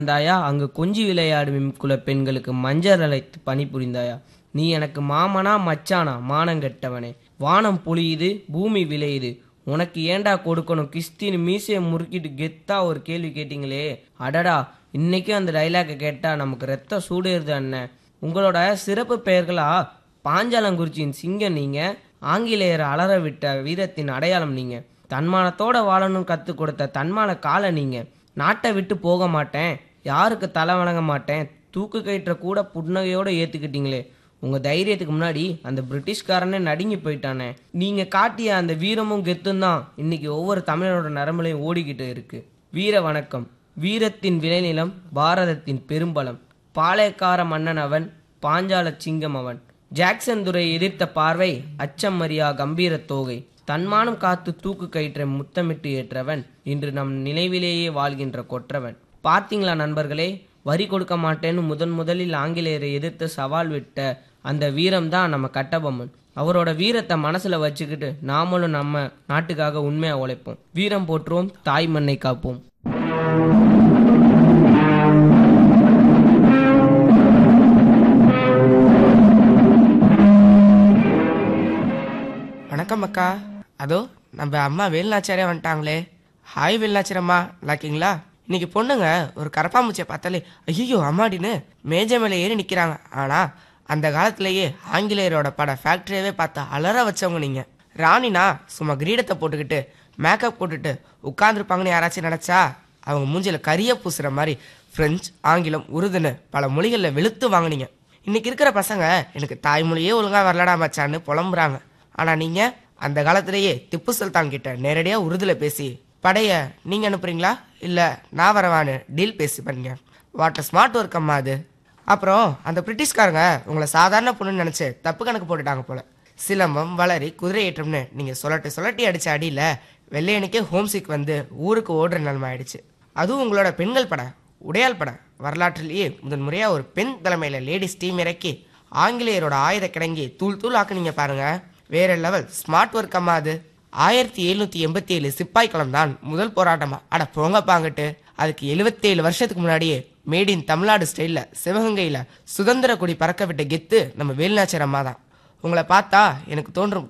இருந்தாயா அங்கு கொஞ்சி விளையாடும் குல பெண்களுக்கு மஞ்சள் அழைத்து பணிபுரிந்தாயா நீ எனக்கு மாமனா மச்சானா மானங்கெட்டவனே வானம் பொழியுது பூமி விளையுது உனக்கு ஏன்டா கொடுக்கணும் கிஸ்தின்னு மீசையை முறுக்கிட்டு கெத்தா ஒரு கேள்வி கேட்டீங்களே அடடா இன்னைக்கும் அந்த டைலாக்கை கேட்டா நமக்கு ரத்த சூடேறுது அண்ணன் உங்களோட சிறப்பு பெயர்களா பாஞ்சாலங்குறிச்சியின் சிங்கம் நீங்க ஆங்கிலேயரை அலற விட்ட வீரத்தின் அடையாளம் நீங்க தன்மானத்தோட வாழணும் கற்றுக் கொடுத்த தன்மான காலை நீங்க நாட்டை விட்டு போக மாட்டேன் யாருக்கு தலை வணங்க மாட்டேன் தூக்கு கயிற்ற கூட புன்னகையோட ஏத்துக்கிட்டீங்களே உங்க தைரியத்துக்கு முன்னாடி அந்த பிரிட்டிஷ்காரனே நடுங்கி போயிட்டானே நீங்க காட்டிய அந்த வீரமும் கெத்தும் தான் இன்னைக்கு ஒவ்வொரு தமிழனோட நரம்புலையும் ஓடிக்கிட்டு இருக்கு வீர வணக்கம் வீரத்தின் விளைநிலம் பாரதத்தின் பெரும்பலம் பாளையக்கார மன்னன் அவன் பாஞ்சால சிங்கம் அவன் ஜாக்சன் துரை எதிர்த்த பார்வை அச்சம் மரியா கம்பீர தோகை தன்மானம் காத்து தூக்கு கயிற்றை முத்தமிட்டு ஏற்றவன் இன்று நம் நினைவிலேயே வாழ்கின்ற கொற்றவன் பார்த்தீங்களா நண்பர்களே வரி கொடுக்க மாட்டேன்னு முதன் முதலில் ஆங்கிலேயரை எதிர்த்து சவால் விட்ட அந்த வீரம் தான் நம்ம கட்டபொம்மன் அவரோட வீரத்தை மனசுல வச்சுக்கிட்டு நாமளும் நம்ம நாட்டுக்காக உண்மையா உழைப்போம் வீரம் போற்றுவோம் தாய் மண்ணை காப்போம் வணக்கம் அக்கா அதோ நம்ம அம்மா வேலுநாச்சியாரே வந்துட்டாங்களே ஹாய் வேலுநாச்சியரம்மா நல்லாக்கீங்களா இன்னைக்கு பொண்ணுங்க ஒரு கரப்பாம்பூச்சியை பார்த்தாலே ஐயோ அம்மாடின்னு மேஜை மேலே ஏறி நிற்கிறாங்க ஆனால் அந்த காலத்திலேயே ஆங்கிலேயரோட பட ஃபேக்ட்ரியவே பார்த்து அலற வச்சவங்க நீங்கள் ராணினா சும்மா கிரீடத்தை போட்டுக்கிட்டு மேக்கப் போட்டுட்டு உட்காந்துருப்பாங்கன்னு யாராச்சும் நினச்சா அவங்க மூஞ்சில கரிய பூசுகிற மாதிரி ஃப்ரெஞ்சு ஆங்கிலம் உருதுன்னு பல மொழிகளில் வெளுத்து வாங்குனீங்க இன்னைக்கு இருக்கிற பசங்க எனக்கு தாய்மொழியே ஒழுங்காக வரலடா மச்சான்னு புலம்புறாங்க ஆனால் நீங்கள் அந்த காலத்திலேயே திப்பு சுல்தான் கிட்ட நேரடியாக உருதுல பேசி படைய நீங்கள் அனுப்புறீங்களா இல்லை நான் வரவான்னு டீல் பேசி பண்ணீங்க வாட்டர் ஸ்மார்ட் ஒர்க் அம்மா அது அப்புறம் அந்த பிரிட்டிஷ்காரங்க உங்களை சாதாரண பொண்ணுன்னு நினச்சி தப்பு கணக்கு போட்டுட்டாங்க போல சிலம்பம் வளரி குதிரை ஏற்றம்னு நீங்கள் சொல்லட்டு சொல்லட்டி அடிச்ச அடியில் வெள்ளையனுக்கே ஹோம்சிக் வந்து ஊருக்கு ஓடுற நிலைமை ஆயிடுச்சு அதுவும் உங்களோட பெண்கள் படம் உடையாள் படம் வரலாற்றிலேயே முதன் முறையாக ஒரு பெண் தலைமையில் லேடிஸ் டீம் இறக்கி ஆங்கிலேயரோட ஆயுத கிடங்கி தூள் தூள் ஆக்குனீங்க பாருங்க வேற லெவல் ஸ்மார்ட் ஒர்க் அம்மா அது ஆயிரத்தி எழுநூத்தி எண்பத்தி ஏழு சிப்பாய் களம் தான் முதல் போராட்டமா அட போங்க பாங்கட்டு அதுக்கு எழுபத்தேழு வருஷத்துக்கு முன்னாடியே மேட் இன் தமிழ்நாடு ஸ்டைலில் சிவகங்கையில் சுதந்திர கொடி பறக்க விட்ட கெத்து நம்ம வேலுநாச்சர் அம்மா தான் உங்களை பார்த்தா எனக்கு தோன்றும்